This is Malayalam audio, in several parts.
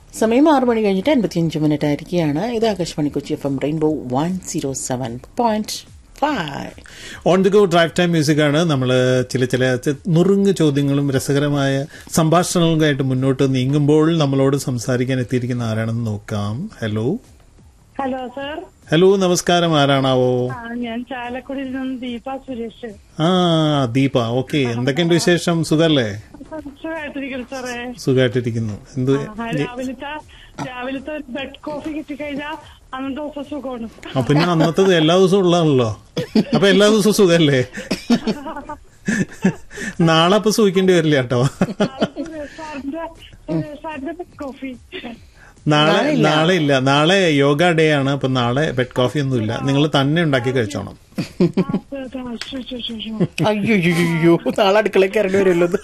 സമയം ആറ് മണി കഴിഞ്ഞിട്ട് അൻപത്തിയഞ്ച് മിനിറ്റ് ആയിരിക്കുകയാണ് ഇത് Akashvani Kochi F M rainbow one zero seven point five on the go drive time music ആണ് നമ്മൾ ചില ചില ച- നുറുങ്ങ് ചോദ്യങ്ങളും രസകരമായ സംഭാഷണങ്ങളുമായിട്ട് മുന്നോട്ട് നീങ്ങുമ്പോൾ നമ്മളോട് സംസാരിക്കാൻ എത്തിയിരിക്കുന്ന ആരാണെന്ന് നോക്കാം ഹലോ ഹലോ സർ ഹലോ നമസ്കാരം ആരാണാവോ ആ, ഞാൻ ചാലക്കുടിയിൽ നിന്ന് ദീപ സുരേഷ് ആ ദീപ ഓക്കെ എന്തൊക്കെയുണ്ട് വിശേഷം സുഖല്ലേ സുഖമായിട്ടിരിക്കുന്നു സാറേ സുഖമായിട്ടിരിക്കുന്നു എന്ത് ആ, രാവിലത്തെ രാവിലത്തെ ഒരു ബെഡ് കോഫി കിട്ടിക്കഴിഞ്ഞാൽ അന്നത്തെ ദിവസം സുഖമാണ് ആ, പിന്നെ അന്നത്തത് എല്ലാ ദിവസവും ഉള്ളതാണല്ലോ അപ്പൊ എല്ലാ ദിവസവും സുഖല്ലേ നാളെ അപ്പൊ സൂഹിക്കേണ്ടി വരില്ല കേട്ടോ സുരേഷ് സാറിന്റെ സുരേഷ് സാറിന്റെ ബെഡ് കോഫി നാളെ നാളെ ഇല്ല നാളെ യോഗ ഡേ ആണ് അപ്പൊ നാളെ ബെഡ് കോഫി ഒന്നും ഇല്ല നിങ്ങൾ തന്നെ ഉണ്ടാക്കി കഴിച്ചോണം അയ്യോ അയ്യോ നാളെ അടുക്കളയിൽ കയറേണ്ടി വരുമല്ലോ ഇത്.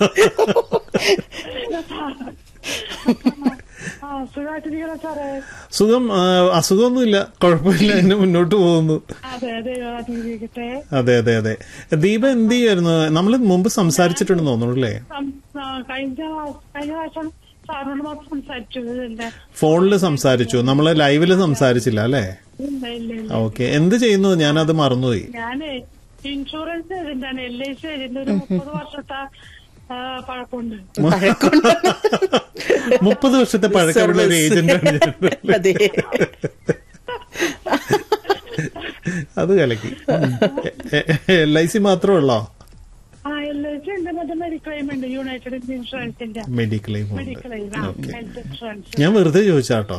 ആ സുഖമായിട്ടിരിക്കണം സാറേ സുഖം ആ, അസുഖമൊന്നുമില്ല കുഴപ്പമില്ല അതിന് മുന്നോട്ട് പോകുന്നു അതെ അതെ ഇരിക്കട്ടെ അതെ അതെ അതെ ദീപ എന്ത് ചെയ്യായിരുന്നു നമ്മൾ മുമ്പ് സംസാരിച്ചിട്ടുണ്ടെന്ന് തോന്നുന്നു അല്ലേ സം- ആ, കഴിഞ്ഞ കഴിഞ്ഞ പ്രാവശ്യം സാറിനോട് മാത്രം സംസാരിച്ചു ഇതിന്റെ ഫോണിൽ സംസാരിച്ചു നമ്മൾ ലൈവില് സംസാരിച്ചില്ല അല്ലേ ഇല്ല ഇല്ല ഇല്ല ഓക്കെ എന്ത് ചെയ്യുന്നു ഞാനത് മറന്നുപോയി ഞാന് ഇൻഷുറൻസ് ഏജന്റാണ് എൽ ഐ സി ഏജന്റ് ഒരു മുപ്പത് വർഷത്തെ ആ, പഴക്കമുണ്ട് മുപ്പത് വർഷത്തെ പഴക്കമുള്ള ഒരു ഏജന്റാണ് ഞാൻ. അതെ അത് കലക്കി എൽ ഐ സി മാത്രമേ ഉള്ളോ ആ എൽ ഐ സി ഉണ്ട് മറ്റേ മെഡിക്ലെയിം ഉണ്ട് യുണൈറ്റഡ് ഇൻഷുറൻസിന്റെ മെഡിക്ലെയിം ഉണ്ട് മെഡിക്ലെയിം ഹെൽത്ത് ഇൻഷുറൻസ് ഞാൻ വെറുതെ ചോദിച്ചാട്ടോ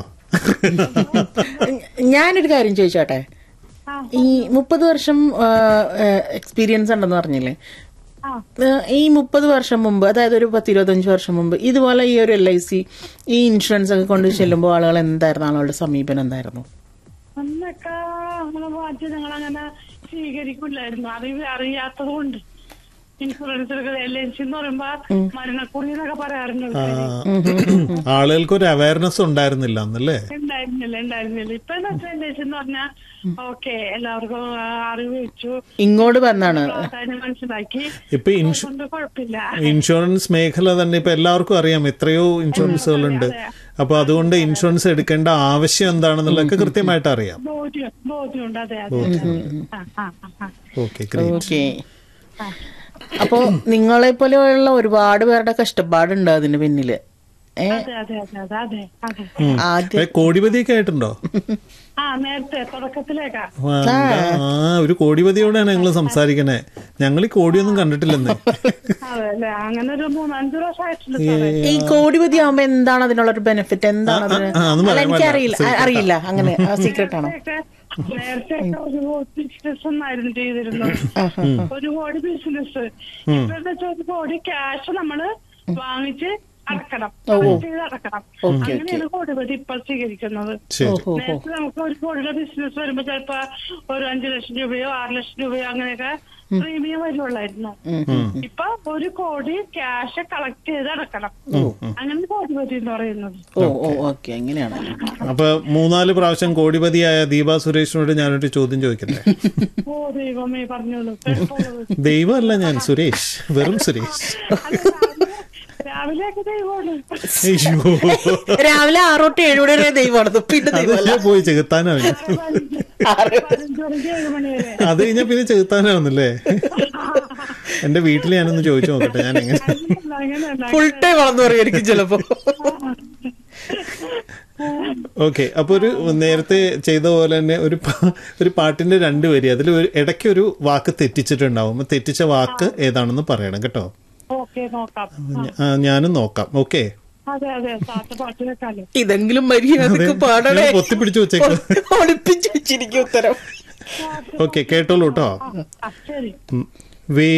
ഞാനൊരു കാര്യം ചോദിച്ചോട്ടെ ആ ഈ മുപ്പത് വർഷം എക്സ്പീരിയൻസ് ഉണ്ടെന്ന് പറഞ്ഞില്ലേ ആ ആ, ഈ മുപ്പത് വർഷം മുമ്പ് അതായത് ഒരു പത്ത് ഇരുപത്തഞ്ച് വർഷം മുമ്പ് ഇതുപോലെ ഈ ഒരു എൽ ഐ സി ഈ ഇൻഷുറൻസ് ഒക്കെ കൊണ്ട് ചെല്ലുമ്പോൾ ആളുകൾ എന്തായിരുന്നു ആളുകളുടെ സമീപനം എന്തായിരുന്നു അന്നൊക്കെ നമ്മളെ മാധ്യമങ്ങൾ അങ്ങനെ സ്വീകരിക്കില്ലായിരുന്നു അറിവ് അറിയാത്തത് കൊണ്ട് ഇൻഷുറൻസ് എൽ ഐ സി എന്ന് പറയുമ്പോ മരണക്കുറി എന്നൊക്കെ പറയാറുണ്ട് ആ, ആളുകൾക്ക് ഒരു അവയർനെസ് ഉണ്ടായിരുന്നില്ല എന്നല്ലേ ഉണ്ടായിരുന്നില്ല ഉണ്ടായിരുന്നില്ല ഇപ്പൊ എന്താ വെച്ചാൽ എൽ ഐ സി എന്ന് പറഞ്ഞാൽ ഓക്കെ എല്ലാവർക്കും ആ, അറിവ് വെച്ചു ഇങ്ങോട്ട് വന്നാണ് പ്രാധാന്യം മനസ്സിലാക്കി ഇപ്പൊ ഇൻഷു കൊണ്ട് കുഴപ്പമില്ല ഇൻഷുറൻസ് മേഖല തന്നെ ഇപ്പൊ എല്ലാവർക്കും അറിയാം എത്രയോ ഇൻഷുറൻസുകളുണ്ട് അപ്പൊ അതുകൊണ്ട് ഇൻഷുറൻസ് എടുക്കേണ്ട ആവശ്യം എന്താണെന്നുള്ളതൊക്കെ കൃത്യമായിട്ട് അറിയാം ബോധ്യം ബോധ്യമുണ്ട് അതെ അതെ ആ ആ ആ, ആ ഓക്കെ ഗ്രേറ്റ് ഓക്കെ അപ്പോ നിങ്ങളെ പോലെയുള്ള ഒരുപാട് പേരുടെ കഷ്ടപ്പാടുണ്ട് അതിന് പിന്നില് ഏ അതെ അതെ അതെ അതെ അതെ അതെ ആദ്യം കോടിപതിയൊക്കെ ആയിട്ടുണ്ടോ ആ നേരത്തെ തുടക്കത്തിലേക്കാ ആ, എന്താ? ആ ഒരു കോടിപതിയോടാണ് ഞങ്ങൾ സംസാരിക്കണേ ഞങ്ങൾ ഈ കോടിയൊന്നും കണ്ടിട്ടില്ലെന്ന് അതെ അല്ലെ അങ്ങനെ ഒരു മൂന്നഞ്ചു വർഷം ആയിട്ടുണ്ട് സാറേ ഈ കോടിപതി ആവുമ്പോ എന്താണ് അതിനുള്ള ഒരു ബെനിഫിറ്റ് എന്താണ് അതിന് ആ, അതൊന്നും അല്ല പറയാൻ എനിക്ക് അറിയില്ല പാടില്ല. അറിയില്ല അങ്ങനെ സീക്രട്ട് ആണോ നേരത്തെ നേരത്തെ ഒരു ബിസിനസ് ഒന്നായിരുന്നു ചെയ്തിരുന്നത് ഒരു കോടി ബിസിനസ് ഇപ്പൊ എന്താ വെച്ചാൽ ഒരു കോടി ക്യാഷ് നമ്മള് വാങ്ങിച്ച് അടക്കണം ചെയ്ത് അടക്കണം അങ്ങനെയാണ് കോടിപതി ഇപ്പൊ സ്വീകരിക്കുന്നത് ശരി ഓഹോ നേരത്തെ നമുക്ക് ഒരു കോടിയുടെ ബിസിനസ് വരുമ്പോ ചിലപ്പോ ഒരു അഞ്ചു ലക്ഷം രൂപയോ ആറ് ലക്ഷം രൂപയോ അങ്ങനെയൊക്കെ പ്രീമിയം വരുവുള്ളായിരുന്നു ഇപ്പൊ ഒരു കോടി ക്യാഷ് കളക്ട് ചെയ്ത് അടക്കണം അങ്ങനെ കോടിപതി എന്ന് പറയുന്നത് ഓ ഓ ഓക്കെ അങ്ങനെയാണ് അപ്പൊ മൂന്നാല് പ്രാവശ്യം കോടിപതിയായ ദീപ സുരേഷിനോട് ഞാനൊരു ചോദ്യം ചോദിക്കട്ടെ ഓ ദൈവമേ പറഞ്ഞോളൂ എളുപ്പമുള്ളത്. ദൈവമല്ല ഞാൻ സുരേഷ് വെറും സുരേഷ് അല്ല, രാവിലെ- രാവിലെയൊക്കെ ദൈവമാണ് അയ്യോ രാവിലെ ആറ് തൊട്ട് ഏഴ് മണി വരെ ദൈവമാണ് പിന്നെ അത് ദൈവമല്ല ഞാൻ പോയി ചെകുത്താനാവില്ല ആറ് പതിനഞ്ച് മണിക്ക് ഏഴ് മണി വരെ അത് കഴിഞ്ഞാ പിന്നെ ചെകുത്താനാവുന്നല്ലേ എന്റെ വീട്ടിൽ ഞാനൊന്ന് ചോദിച്ചു നോക്കട്ടെ ഞാൻ എങ്ങനെ അങ്ങനെയല്ല, അങ്ങനെയല്ല. ഫുൾ ടൈം ആണെന്ന് പറയുമായിരിക്കും ചിലപ്പോ ഓക്കെ അപ്പൊ ഒരു നേരത്തെ ചെയ്ത പോലെ തന്നെ ഒരു പാ- ഒരു പാട്ടിന്റെ രണ്ട് വരി അതിൽ ഒരു ഇടയ്ക്ക് ഒരു വാക്ക് തെറ്റിച്ചിട്ടുണ്ടാവും അപ്പൊ തെറ്റിച്ച വാക്ക് ഏതാണെന്ന് പറയണം കേട്ടോ ഓക്കെ നോക്കാം ആ, ഞാനും നോക്കാം ഓക്കെ അതെ അതെ സാറ്റ് പാട്ട് വെക്കാലോ ഇതെങ്കിലും മര്യാദക്ക് പാടണേ ഞാൻ പൊത്തിപ്പിടിച്ച് വെച്ചേക്കാം ഒളിപ്പിച്ച് വെച്ചിരിക്കും ഉത്തരം ഓക്കെ കേട്ടോളൂ കേട്ടോ ആ ശരി ഉം. വേ